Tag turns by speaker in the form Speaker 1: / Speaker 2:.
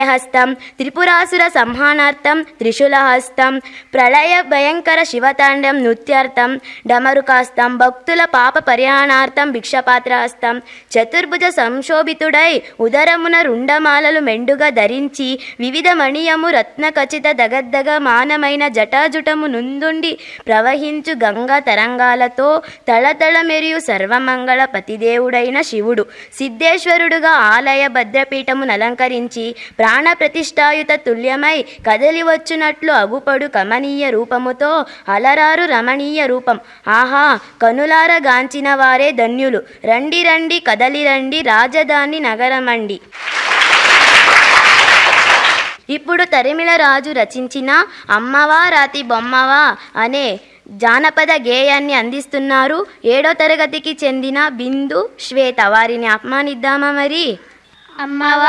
Speaker 1: హస్తం త్రిపురాసుర సంహానార్థం త్రిశూలహస్తం ప్రళయ భయంకర శివతాండం నృత్యార్థం డమరుకాస్తం భక్తుల పాప పరిహానార్థం భిక్షపాత్రహస్తం చతుర్భుజ సంశోభితుడై ఉదరమున రుండమాలలు మెండుగా ధరించి వివిధ మణియము రత్నఖచిత దగద్దగ మానమైన జటాజుటము నుందుండి ప్రవహించు గంగా తరంగాలతో తళతళ మెరియు సర్వమంగళ పతిదేవుడైన శివుడు సిద్ధేశ్వరుడుగా ఆలయ భద్రపీఠమును అలంకరించి ప్రాణ ప్రతిష్టాయుత తుల్యమై కదలి వచ్చునట్లు అగుపడు కమనీయ రూపముతో అలరారు రమణీయ రూపం ఆహా కనులార గాంచిన వారే ధన్యులు రండి రండి కదలి రండి రాజధాని నగరమండి ఇప్పుడు తరిమిల రాజు రచించిన అమ్మవా రాతి బొమ్మవా అనే జానపద గేయాన్ని అందిస్తున్నారు ఏడో తరగతికి చెందిన బిందు శ్వేత వారిని ఆహ్వానిద్దామా మరి
Speaker 2: అమ్మవా